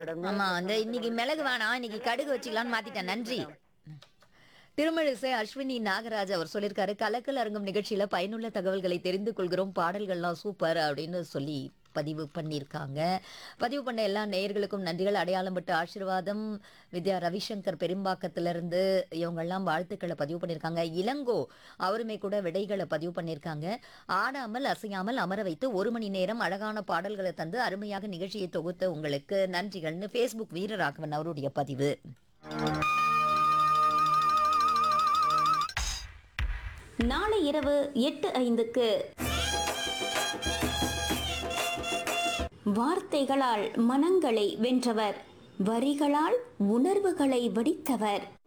madam ஆமா அந்த இன்னைக்கு மிளகு வேணாம் இன்னைக்கு கடுகு வச்சுக்கலாம்னு மாத்திட்டேன் நன்றி திருமழிசை அஸ்வினி நாகராஜ் அவர் சொல்லியிருக்காரு கலக்கல் அரங்கம் நிகழ்ச்சியில பயனுள்ள தகவல்களை தெரிந்து கொள்கிறோம் பாடல்கள்லாம் சூப்பர் அப்படின்னு சொல்லி பதிவு பண்ணியிருக்காங்க பதிவு பண்ண எல்லா நேயர்களுக்கும் நன்றிகள் அடையாளம் பட்டு ஆசீர்வாதம் வித்யா ரவிசங்கர் பெரும்பாக்கத்திலிருந்து இவங்கெல்லாம் வாழ்த்துக்களை பதிவு பண்ணியிருக்காங்க இளங்கோ அவருமே கூட விடைகளை பதிவு பண்ணியிருக்காங்க ஆடாமல் அசையாமல் அமர வைத்து ஒரு மணி நேரம் அழகான பாடல்களை தந்து அருமையாக நிகழ்ச்சியை தொகுத்த உங்களுக்கு நன்றிகள்னு ஃபேஸ்புக் வீரராகவன் அவருடைய பதிவு நாளை இரவு எட்டு ஐந்துக்கு வார்த்தைகளால் மனங்களை வென்றவர் வரிகளால் உணர்வுகளை வடித்தவர்